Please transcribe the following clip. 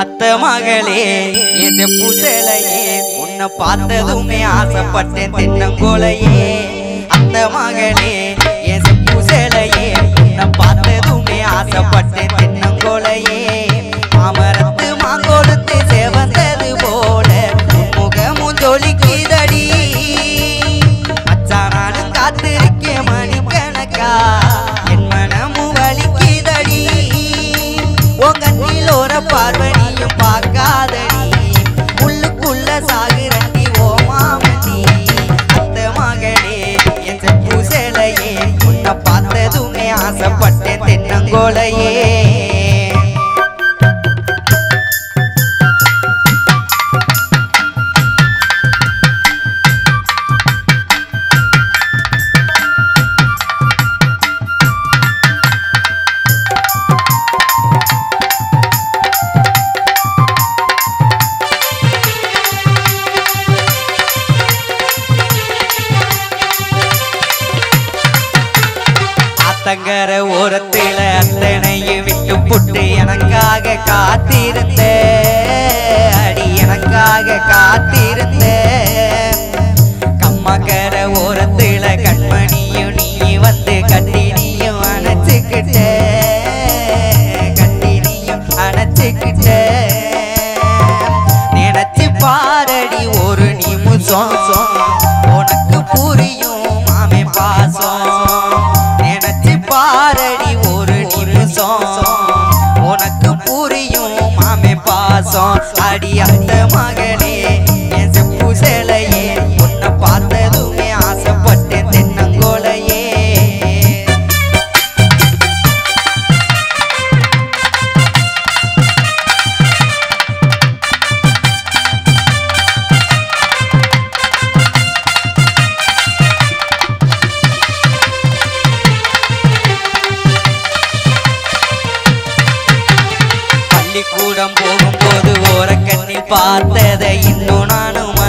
அத்த மகளே என் செப்பு சேலையே உன்னை பார்த்ததுமே ஆசைப்பட்டேன் தென்னங்கோலையே அத்த மகளே என் செப்பு சேலையே உன்னை பார்த்ததுமே ஆசைப்பட்டேன் தென்னங்கோலையே மாமரத்து மாங்கொடுத்து சேவந்தது போல உன் முகமும் ஜொலிக்குதடி மச்சான் நானும் காத்திருக்கேன் மணிக்கணக்கா என் மனமும் வலிக்குதடி உன் கண்ணில் ஒரு பார்வனியும் பார்க்காதடி உள்ளுக்குள்ள சாகுறண்டி ஓ மாமணி அத்த மகளே என் செப்பு சேலையே உன்னை பார்த்ததுமே ஆசைப்பட்டேன் தென்னங்கோலையே ஆத்தங்கர ஓரத்தில அத்தனையும் விட்டு புட்டு எனக்காக காத்திருந்த அடி எனக்காக காத்திருந்த கம்மக்கர ஓரத்தில கண்மணியும் நீ வந்து கட்டினியும் அணைச்சுக்கிட்ட கட்டினியும் அணைச்சுக்கிட்ட நினைச்சு பாரடி ஒரு நிமிஷம் உனக்கு புரியும் மாமே பாசம் நினைச்சு பாரடி ஒரு நிமிஷம் உனக்கு புரியும் மாமே பாசம் அடி அந்த மகளே என் செப்பு சேலையே உன்னை பார்த்ததுமே ஆசைப்பட்டேன் தென்னங்கோலையே பள்ளிக்கூடம் போகும்போது ஓரக்கண்ணில் பார்த்ததை இன்னும் நானும்